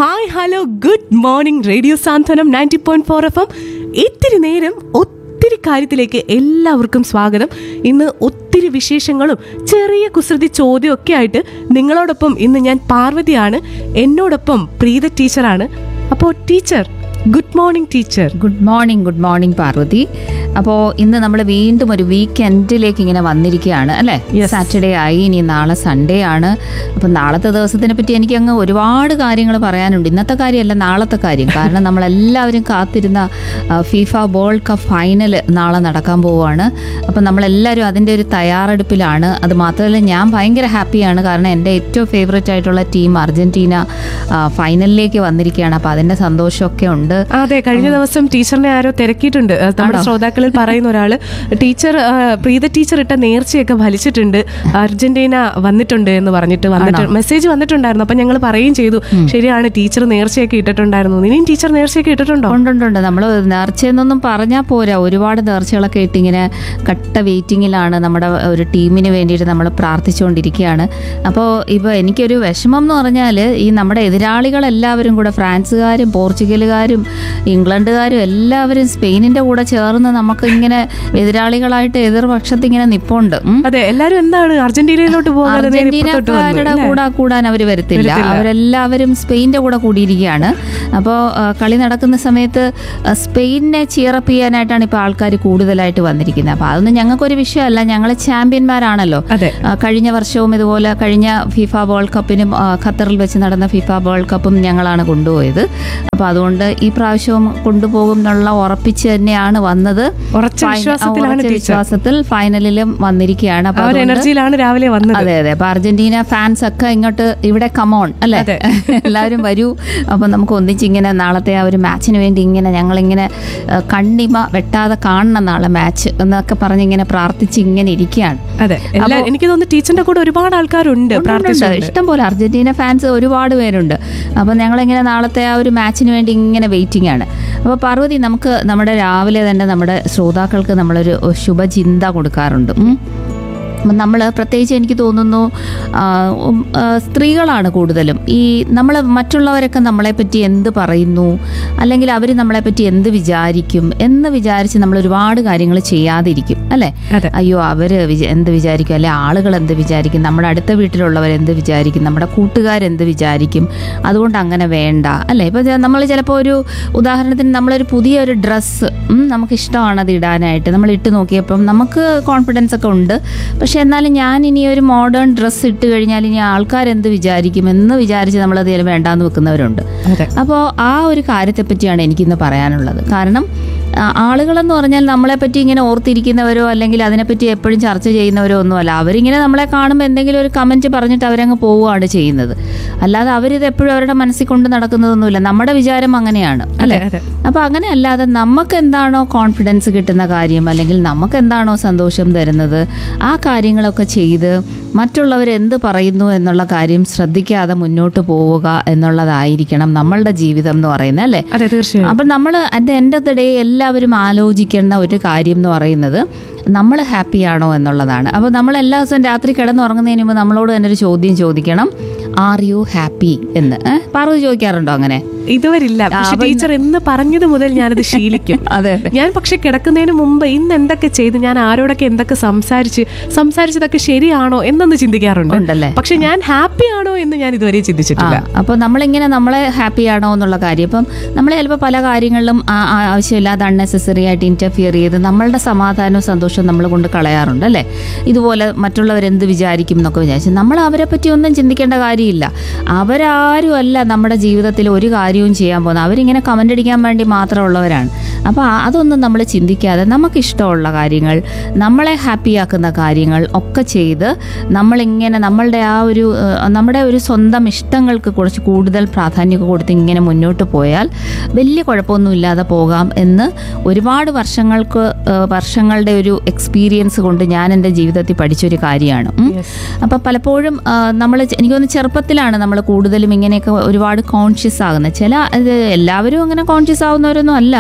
Hi hello good morning radio സാന്ത്വനം ninety point four F M ഇത്തിരി നേരം ഒത്തിരി കാര്യത്തിലേക്ക് എല്ലാവർക്കും സ്വാഗതം ഇന്ന് ഒത്തിരി വിശേഷങ്ങളും ചെറിയ കുസൃതി ചോദ്യമൊക്കെ ആയിട്ട് നിങ്ങളോടൊപ്പം ഇന്ന് ഞാൻ പാർവതിയാണ് എന്നോടൊപ്പം പ്രീത ടീച്ചറാണ് അപ്പോൾ teacher good morning teacher good morning good morning Parvathi അപ്പോൾ ഇന്ന് നമ്മൾ വീണ്ടും ഒരു വീക്കെൻഡിലേക്ക് ഇങ്ങനെ വന്നിരിക്കുകയാണ് അല്ലേ Yes. സാറ്റർഡേ ആയി ഇനി നാളെ സൺഡേ ആണ് അപ്പം നാളത്തെ ദിവസത്തിനെ പറ്റി എനിക്ക് അങ്ങ് ഒരുപാട് കാര്യങ്ങൾ പറയാനുണ്ട് ഇന്നത്തെ കാര്യമല്ല നാളത്തെ കാര്യം കാരണം നമ്മളെല്ലാവരും കാത്തിരുന്ന ഫിഫ വേൾഡ് കപ്പ് ഫൈനൽ നാളെ നടക്കാൻ പോവുകയാണ് അപ്പം നമ്മളെല്ലാവരും അതിൻ്റെ ഒരു തയ്യാറെടുപ്പിലാണ് അത് മാത്രമല്ല ഞാൻ ഭയങ്കര ഹാപ്പിയാണ് കാരണം എൻ്റെ ഏറ്റവും ഫേവറേറ്റ് ആയിട്ടുള്ള ടീം അർജൻറ്റീന ആ, ഫൈനലിലേക്ക് വന്നിരിക്കുകയാണ് അപ്പോൾ അതിൻ്റെ സന്തോഷമൊക്കെ ഉണ്ട് അതെ കഴിഞ്ഞ ദിവസം ടീച്ചറിനെ ആരോ തിരക്കിയിട്ടുണ്ട് അഹ് നമ്മുടെ ശ്രോതാക്കളിൽ പറയുന്ന ഒരാള് ടീച്ചർ അഹ് പ്രീത ടീച്ചർ ഇട്ട നേർച്ചയൊക്കെ ഫലിച്ചിട്ടുണ്ട് അർജന്റീന വന്നിട്ടുണ്ട് എന്ന് പറഞ്ഞിട്ട് വന്നിട്ട് മെസ്സേജ് വന്നിട്ടുണ്ടായിരുന്നു അപ്പൊ ഞങ്ങൾ പറയുകയും ചെയ്തു ശരിയാണ് ടീച്ചർ നേർച്ചയൊക്കെ ഇട്ടിട്ടുണ്ടായിരുന്നു ഇനിയും ടീച്ചർ നേർച്ചയൊക്കെ ഇട്ടിട്ടുണ്ടോ ഉണ്ടുണ്ടുണ്ട് നമ്മൾ നേർച്ചയെന്നൊന്നും പറഞ്ഞാൽ പോരാ ഒരുപാട് നേർച്ചകളൊക്കെ ഇട്ട് ഇങ്ങനെ കട്ട വെയിറ്റിങ്ങിലാണ് നമ്മുടെ ഒരു ടീമിന് വേണ്ടിയിട്ട് നമ്മൾ പ്രാർത്ഥിച്ചുകൊണ്ടിരിക്കുകയാണ് അപ്പോൾ ഇപ്പോൾ എനിക്കൊരു വിഷമം എന്ന് പറഞ്ഞാൽ ഈ നമ്മുടെ എതിരാളികളെല്ലാവരും കൂടെ ഫ്രാൻസുകാരും പോർച്ചുഗലുകാരും ഇംഗ്ലണ്ടുകാരും എല്ലാവരും സ്പെയിനിൻ്റെ കൂടെ ചേർന്ന് നമുക്ക് ഇങ്ങനെ എതിരാളികളായിട്ട് എതിർപക്ഷത്ത് ഇങ്ങനെ നിപ്പുണ്ട് ഉം. അതെ എല്ലാരും എന്താണ് അർജന്റീനയിലോട്ട് പോകാതെ നേരെ ഇപ്പുറത്തോട്ട് വന്നു, അർജന്റീനക്കാരുടെ അല്ലേ? കൂടെ കൂടാൻ അവർ വരത്തില്ല അവരെല്ലാവരും സ്പെയിൻ്റെ കൂടെ കൂടിയിരിക്കുകയാണ് അപ്പോൾ കളി നടക്കുന്ന സമയത്ത് ആ, സ്പെയിനിനെ ചിയറപ്പ് ചെയ്യാനായിട്ടാണ് ഇപ്പോൾ ആൾക്കാർ കൂടുതലായിട്ട് വന്നിരിക്കുന്നത് അപ്പോൾ അതൊന്നും ഞങ്ങൾക്കൊരു വിഷയമല്ല ഞങ്ങൾ ചാമ്പ്യന്മാരാണല്ലോ അതെ ആ, കഴിഞ്ഞ വർഷവും ഇതുപോലെ കഴിഞ്ഞ ഫിഫ വേൾഡ് കപ്പിനും ആ, ഖത്തറിൽ വെച്ച് നടന്ന ഫിഫ വേൾഡ് കപ്പും ഞങ്ങളാണ് കൊണ്ടുപോയത് അപ്പോൾ അതുകൊണ്ട് ഈ പ്രാവശ്യവും കൊണ്ടുപോകും എന്നുള്ള ഉറപ്പിച്ച് തന്നെയാണ് വന്നത് ഉറച്ച ഫൈന- ആ, വിശ്വാസത്തിലാണ് ഉറച്ച ടീച്ചർ വിശ്വാസത്തിൽ ഫൈനലിലും വന്നിരിക്കുകയാണ് ആ അപ്പോൾ ഒരു അതുകൊണ്ട് എനർജിയിലാണ് രാവിലെ വന്നത് അതെ അതെ അപ്പൊ അർജന്റീന ഫാൻസ് ഒക്കെ ഇങ്ങോട്ട് ഇവിടെ കമോൺ അല്ലെ അതെ. എല്ലാവരും വരൂ അപ്പൊ നമുക്ക് ഒന്നിച്ച് ഇങ്ങനെ നാളത്തെ ആ ഒരു മാച്ചിന് വേണ്ടി ഇങ്ങനെ ഞങ്ങളിങ്ങനെ ആ, കണ്ണിമ വെട്ടാതെ കാണണം നാളെ മാച്ച് എന്നൊക്കെ പറഞ്ഞ് ഇങ്ങനെ പ്രാർത്ഥിച്ച് ഇങ്ങനെ ഇരിക്കുകയാണ് അതെ എല്ലാ എനിക്ക് തോന്നുന്നു ടീച്ചറിന്റെ കൂടെ ഒരുപാട് ആൾക്കാരുണ്ട് പ്രാർത്ഥിച്ചുണ്ട് ഇഷ്ടം പോലെ അർജന്റീന ഫാൻസ് ഒരുപാട് പേരുണ്ട് അപ്പോൾ ഞങ്ങളിങ്ങനെ നാളത്തെ ആ ഒരു മാച്ചിന് വേണ്ടി ഇങ്ങനെ വെയിറ്റിംഗ് ആണ് അപ്പോൾ പാർവതി നമുക്ക് നമ്മുടെ രാവിലെ തന്നെ നമ്മുടെ ശ്രോതാക്കൾക്ക് നമ്മളൊരു ശുഭചിന്ത കൊടുക്കാറുണ്ട് ഉം. അപ്പം നമ്മൾ പ്രത്യേകിച്ച് എനിക്ക് തോന്നുന്നു ആ, ഉം, ആ, സ്ത്രീകളാണ് കൂടുതലും ഈ നമ്മൾ മറ്റുള്ളവരൊക്കെ നമ്മളെപ്പറ്റി എന്ത് പറയുന്നു അല്ലെങ്കിൽ അവർ നമ്മളെപ്പറ്റി എന്ത് വിചാരിക്കും എന്ന് വിചാരിച്ച് നമ്മൾ ഒരുപാട് കാര്യങ്ങൾ ചെയ്യാതിരിക്കും അല്ലേ അതെ അയ്യോ അവർ എന്ത് വിചാരിക്കും അല്ലെ ആളുകൾ എന്ത് വിചാരിക്കും നമ്മുടെ അടുത്ത വീട്ടിലുള്ളവർ എന്ത് വിചാരിക്കും നമ്മുടെ കൂട്ടുകാരെന്ത് വിചാരിക്കും അതുകൊണ്ട് അങ്ങനെ വേണ്ട അല്ലേ ഇപ്പം നമ്മൾ ചിലപ്പോൾ ഒരു ഉദാഹരണത്തിന് നമ്മളൊരു പുതിയ ഒരു ഡ്രസ്സ് നമുക്ക് ഇഷ്ടമാണ് അത് ഇടാനായിട്ട് നമ്മൾ ഇട്ട് നോക്കിയപ്പം നമുക്ക് കോൺഫിഡൻസ് ഒക്കെ ഉണ്ട് പക്ഷെ എന്നാലും ഞാൻ ഇനി ഒരു മോഡേൺ ഡ്രസ്സ് ഇട്ട് കഴിഞ്ഞാൽ ഇനി ആൾക്കാരെന്ത് വിചാരിക്കും എന്ന് വിചാരിച്ച് നമ്മളത് ചില വേണ്ടാന്ന് വെക്കുന്നവരുണ്ട് അതെ അപ്പോൾ ആ ഒരു കാര്യത്തെ പറ്റിയാണ് എനിക്കിന്ന് പറയാനുള്ളത് കാരണം ആ, ആളുകളെന്ന് പറഞ്ഞാൽ നമ്മളെപ്പറ്റി ഇങ്ങനെ ഓർത്തിരിക്കുന്നവരോ അല്ലെങ്കിൽ അതിനെപ്പറ്റി എപ്പോഴും ചർച്ച ചെയ്യുന്നവരോ ഒന്നുമല്ല അവരിങ്ങനെ നമ്മളെ കാണുമ്പോൾ എന്തെങ്കിലും ഒരു കമൻറ്റ് പറഞ്ഞിട്ട് അവരങ്ങ് പോവുകയാണ് ചെയ്യുന്നത് അല്ലാതെ അവരിത് എപ്പോഴും അവരുടെ മനസ്സിൽ കൊണ്ട് നടക്കുന്നതൊന്നുമില്ല നമ്മുടെ വിചാരം അങ്ങനെയാണ് അല്ലേ അതെ അപ്പോൾ അങ്ങനെ അല്ലാതെ നമുക്ക് എന്താണോ കോൺഫിഡൻസ് കിട്ടുന്ന കാര്യം അല്ലെങ്കിൽ നമുക്ക് എന്താണോ സന്തോഷം തരുന്നത് ആ കാര്യങ്ങളൊക്കെ ചെയ്ത് മറ്റുള്ളവർ എന്ത് പറയുന്നു എന്നുള്ള കാര്യം ശ്രദ്ധിക്കാതെ മുന്നോട്ട് പോവുക എന്നുള്ളതായിരിക്കണം നമ്മളുടെ ജീവിതം എന്ന് പറയുന്നത് അല്ലേ അതെ തീർച്ചയായും അപ്പം നമ്മൾ at the end of the day എല്ലാവരും ആലോചിക്കേണ്ട ഒരു കാര്യം എന്ന് പറയുന്നത് നമ്മൾ ഹാപ്പിയാണോ എന്നുള്ളതാണ് അപ്പോൾ നമ്മൾ എല്ലാ ദിവസവും രാത്രി കിടന്നുറങ്ങുന്നതിന് മുമ്പ് നമ്മളോട് തന്നെ ഒരു ചോദ്യം ചോദിക്കണം ആർ യു ഹാപ്പി എന്ന് ഏ? പാർവതി ചോദിക്കാറുണ്ടോ അങ്ങനെ ഇതുവരില്ല പക്ഷെ ടീച്ചർ എന്ന് പറഞ്ഞത് മുതൽ ഞാനത് ശീലിക്കും അതെ ഞാൻ പക്ഷെ കിടക്കുന്നതിന് മുമ്പ് ഇന്ന് എന്തൊക്കെ ചെയ്ത് ഞാൻ ആരോടൊക്കെ എന്തൊക്കെ സംസാരിച്ച് സംസാരിച്ചതൊക്കെ ശരിയാണോ എന്നൊന്ന് ചിന്തിക്കാറുണ്ട് ഉണ്ടല്ലേ പക്ഷെ ഞാൻ ഹാപ്പി ആണോ എന്ന് ഞാൻ ഇതുവരെ ചിന്തിച്ചിട്ടില്ല അപ്പോൾ നമ്മളിങ്ങനെ നമ്മളെ ഹാപ്പി ആണോ എന്നുള്ള കാര്യം ഇപ്പം നമ്മൾ ചിലപ്പോൾ പല കാര്യങ്ങളിലും ആ- ആ- ആവശ്യമില്ലാതെ അൺനെസസറി ആയിട്ട് ഇന്റർഫിയർ ചെയ്ത് നമ്മളുടെ സമാധാനവും സന്തോഷവും നമ്മൾ കൊണ്ട് കളയാറുണ്ട് അല്ലേ ഇതുപോലെ മറ്റുള്ളവരെന്ത് വിചാരിക്കും എന്നൊക്കെ വിചാരിച്ച് നമ്മൾ അവരെ പറ്റി ഒന്നും ചിന്തിക്കേണ്ട കാര്യമില്ല അവരാരും അല്ല നമ്മുടെ ജീവിതത്തിൽ ഒരു കാര്യവും ചെയ്യാൻ പോകുന്നത് അവരിങ്ങനെ കമൻ്റ് അടിക്കാൻ വേണ്ടി മാത്രമുള്ളവരാണ് അപ്പോൾ ആ- അതൊന്നും നമ്മൾ ചിന്തിക്കാതെ നമുക്കിഷ്ടമുള്ള കാര്യങ്ങൾ നമ്മളെ ഹാപ്പിയാക്കുന്ന കാര്യങ്ങൾ ഒക്കെ ചെയ്ത് നമ്മളിങ്ങനെ നമ്മളുടെ ആ ഒരു ഏഹ്, നമ്മുടെ ഒരു സ്വന്തം ഇഷ്ടങ്ങൾക്ക് കുറച്ച് കൂടുതൽ പ്രാധാന്യമൊക്കെ കൊടുത്ത് ഇങ്ങനെ മുന്നോട്ട് പോയാൽ വലിയ കുഴപ്പമൊന്നുമില്ലാതെ പോകാം എന്ന് ഒരുപാട് വർഷങ്ങൾക്ക് ഏഹ്, വർഷങ്ങളുടെ ഒരു എക്സ്പീരിയൻസ് കൊണ്ട് ഞാൻ എൻ്റെ ജീവിതത്തിൽ പഠിച്ചൊരു കാര്യമാണ് ഉം. അപ്പോൾ പലപ്പോഴും നമ്മൾ എനിക്ക് തോന്നുന്നു ചെറുപ്പത്തിലാണ് നമ്മൾ കൂടുതലും ഇങ്ങനെയൊക്കെ ഒരുപാട് കോൺഷ്യസ് ആകുന്നത് ചില ഇത് എല്ലാവരും അങ്ങനെ കോൺഷ്യസ് ആവുന്നവരൊന്നും അല്ല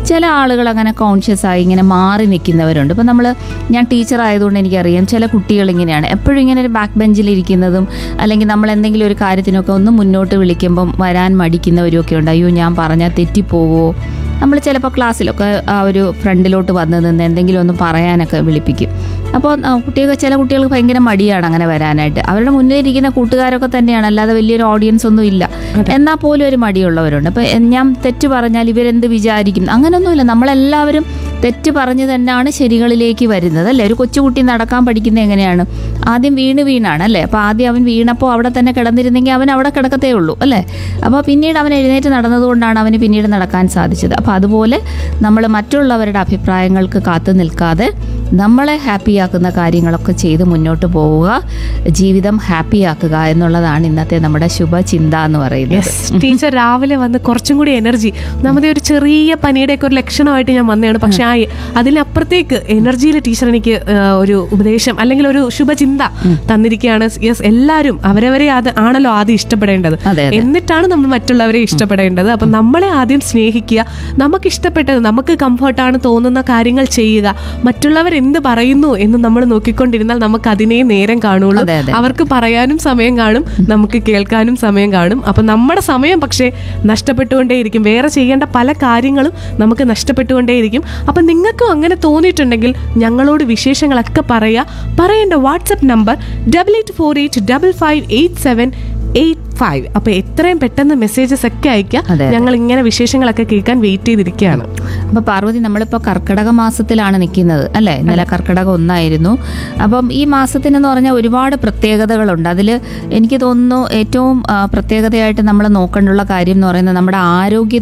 ചില ആളുകൾ അങ്ങനെ കോൺഷ്യസ് ആയി ഇങ്ങനെ മാറി നിൽക്കുന്നവരുണ്ട് ഇപ്പം നമ്മൾ ഞാൻ ടീച്ചർ ആയതുകൊണ്ട് എനിക്കറിയാം ചില കുട്ടികൾ ഇങ്ങനെയാണ് എപ്പോഴും ഇങ്ങനെ ഒരു ബാക്ക് ബെഞ്ചിൽ ഇരിക്കുന്നതും അല്ലെങ്കിൽ നമ്മൾ എന്തെങ്കിലും ഒരു കാര്യത്തിനൊക്കെ ഒന്ന് മുന്നോട്ട് വിളിക്കുമ്പം വരാൻ മടിക്കുന്നവരും ഒക്കെ ഉണ്ട് അയ്യോ ഞാൻ പറഞ്ഞാൽ തെറ്റിപ്പോവോ നമ്മൾ ചിലപ്പോൾ ക്ലാസ്സിലൊക്കെ ആ ഒരു ഫ്രണ്ടിലോട്ട് വന്ന് നിന്ന് എന്തെങ്കിലും ഒന്ന് പറയാനൊക്കെ വിളിപ്പിക്കും അപ്പോൾ ആ, കുട്ടികൾക്ക് ചില കുട്ടികൾക്ക് ഭയങ്കര മടിയാണ് അങ്ങനെ വരാനായിട്ട് അവരുടെ മുന്നിൽ ഇരിക്കുന്ന കൂട്ടുകാരൊക്കെ തന്നെയാണ് അല്ലാതെ വലിയൊരു ഓഡിയൻസ് ഒന്നും ഇല്ല എന്നാൽ പോലും ഒരു മടിയുള്ളവരുണ്ട് അപ്പോൾ ഞാൻ തെറ്റ് പറഞ്ഞാൽ ഇവരെന്ത് വിചാരിക്കും അങ്ങനെയൊന്നുമില്ല നമ്മളെല്ലാവരും തെറ്റ് പറഞ്ഞ് തന്നെയാണ് ശരികളിലേക്ക് വരുന്നത് അല്ലേ ഒരു കൊച്ചുകുട്ടി നടക്കാൻ പഠിക്കുന്നത് എങ്ങനെയാണ് ആദ്യം വീണ് വീണാണ് അല്ലേ അപ്പോൾ ആദ്യം അവൻ വീണപ്പോൾ അവിടെ തന്നെ കിടന്നിരുന്നെങ്കിൽ അവൻ അവിടെ കിടക്കത്തേ ഉള്ളൂ അല്ലേ അപ്പോൾ പിന്നീട് അവൻ എഴുന്നേറ്റ് നടന്നതുകൊണ്ടാണ് അവന് പിന്നീട് നടക്കാൻ സാധിച്ചത് അപ്പോൾ അതുപോലെ നമ്മൾ മറ്റുള്ളവരുടെ അഭിപ്രായങ്ങൾക്ക് കാത്തു നിൽക്കാതെ നമ്മളെ ഹാപ്പിയാക്കുന്ന കാര്യങ്ങളൊക്കെ ചെയ്ത് മുന്നോട്ട് പോവുക ജീവിതം ഹാപ്പിയാക്കുക എന്നുള്ളതാണ് ഇന്നത്തെ നമ്മുടെ ശുഭചിന്ത എന്ന് പറയുന്നത് യെസ് ടീച്ചർ രാവിലെ വന്ന് കുറച്ചും കൂടി എനർജി നമ്മുടെ ഒരു ചെറിയ പനിയുടെ ഒക്കെ ഒരു ലക്ഷണമായിട്ട് ഞാൻ വന്നതാണ് പക്ഷെ ആ അതിലപ്പുറത്തേക്ക് എനർജിയിൽ ടീച്ചർ എനിക്ക് ആ, ഒരു ഉപദേശം അല്ലെങ്കിൽ ഒരു ശുഭചിന്ത തന്നിരിക്കുകയാണ് യെസ് എല്ലാവരും അവരവരെ അത് ആണല്ലോ ആദ്യം ഇഷ്ടപ്പെടേണ്ടത് അതെ, അതെ. എന്നിട്ടാണ് നമ്മൾ മറ്റുള്ളവരെ ഇഷ്ടപ്പെടേണ്ടത് അപ്പം നമ്മളെ ആദ്യം സ്നേഹിക്കുക നമുക്ക് ഇഷ്ടപ്പെട്ടത് നമുക്ക് കംഫർട്ടാണ് തോന്നുന്ന കാര്യങ്ങൾ ചെയ്യുക മറ്റുള്ളവർ എന്ത് പറയുന്നു എന്ന് നമ്മൾ നോക്കിക്കൊണ്ടിരുന്നാൽ നമുക്ക് അതിനെ നേരം കാണുള്ളൂ അതെ, അതെ. അവർക്ക് പറയാനും സമയം കാണും നമുക്ക് കേൾക്കാനും സമയം കാണും അപ്പൊ നമ്മുടെ സമയം പക്ഷേ നഷ്ടപ്പെട്ടുകൊണ്ടേയിരിക്കും വേറെ ചെയ്യേണ്ട പല കാര്യങ്ങളും നമുക്ക് നഷ്ടപ്പെട്ടുകൊണ്ടേയിരിക്കും അപ്പൊ നിങ്ങൾക്കും അങ്ങനെ തോന്നിയിട്ടുണ്ടെങ്കിൽ ഞങ്ങളോട് വിശേഷങ്ങളൊക്കെ പറയുക പറയേണ്ട WhatsApp number double eight four eight double five eight seven eight five അപ്പൊ എത്രയും പെട്ടെന്ന് മെസ്സേജസ് ഒക്കെ അയക്കുക അതെ. ഞങ്ങൾ ഇങ്ങനെ വിശേഷങ്ങളൊക്കെ കേൾക്കാൻ വെയിറ്റ് ചെയ്തിരിക്കുകയാണ് അപ്പൊ പാർവതി നമ്മളിപ്പോ കർക്കിടക മാസത്തിലാണ് നിൽക്കുന്നത് അല്ലെ ഇന്നലെ കർക്കിടകം ഒന്നായിരുന്നു അപ്പം ഈ മാസത്തിനെന്ന് പറഞ്ഞാൽ ഒരുപാട് പ്രത്യേകതകളുണ്ട് അതിൽ എനിക്ക് തോന്നുന്നു ഏറ്റവും ആ, പ്രത്യേകതയായിട്ട് നമ്മൾ നോക്കേണ്ടുള്ള കാര്യം എന്ന് പറയുന്നത് നമ്മുടെ ആരോഗ്യ